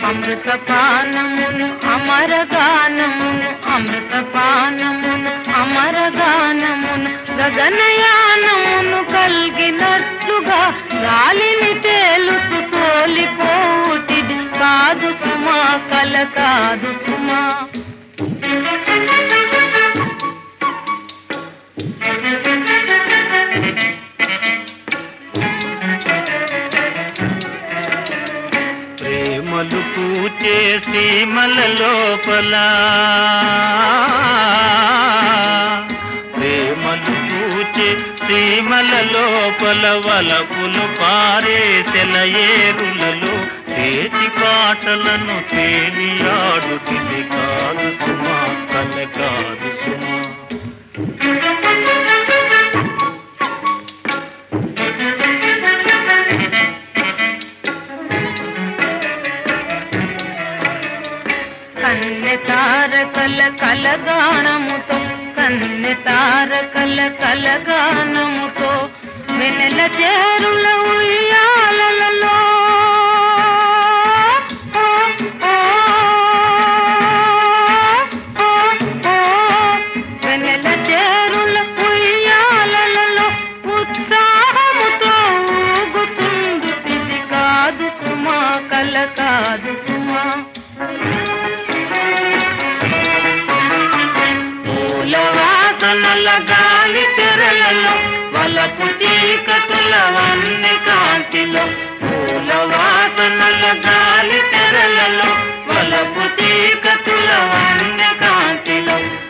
అమృతపానమును అమరగానమును అమృతపానమును అమరగానమును గగనయానమును కలిగినట్లుగా గాలిని తేలుతూ సోలిపోటిది కాదు సుమా కల కాదు సుమా ప్రేమలు పూచే సీమల లోపల ప్రేమలు పూచే సీమల లోపల వలపులు పారే సెలయేరులలో చేతి పాటలను తేలియాడుటిది కాదు సుమా కల కాదు సుమా కన్నె తారకల కలగానముతో కన్నె తారకల కలగానముతో వెనెల చేరుల ఉయ్యాలలో ఓ, ఓ, ఓ, ఓ, వెన్నెల చేరుల ఉయ్యాలలో ఉత్సాహముతో ఊగుతుండుటిది కాదు సుమా కల కాదు సుమా పూల వాసనల గాలి తెరలలో వలపు చీకటుల వన్ని కాంతిలో పూల వాసనల గాలి తెరలలో వలపు చీకటుల వన్ని కాంతిలో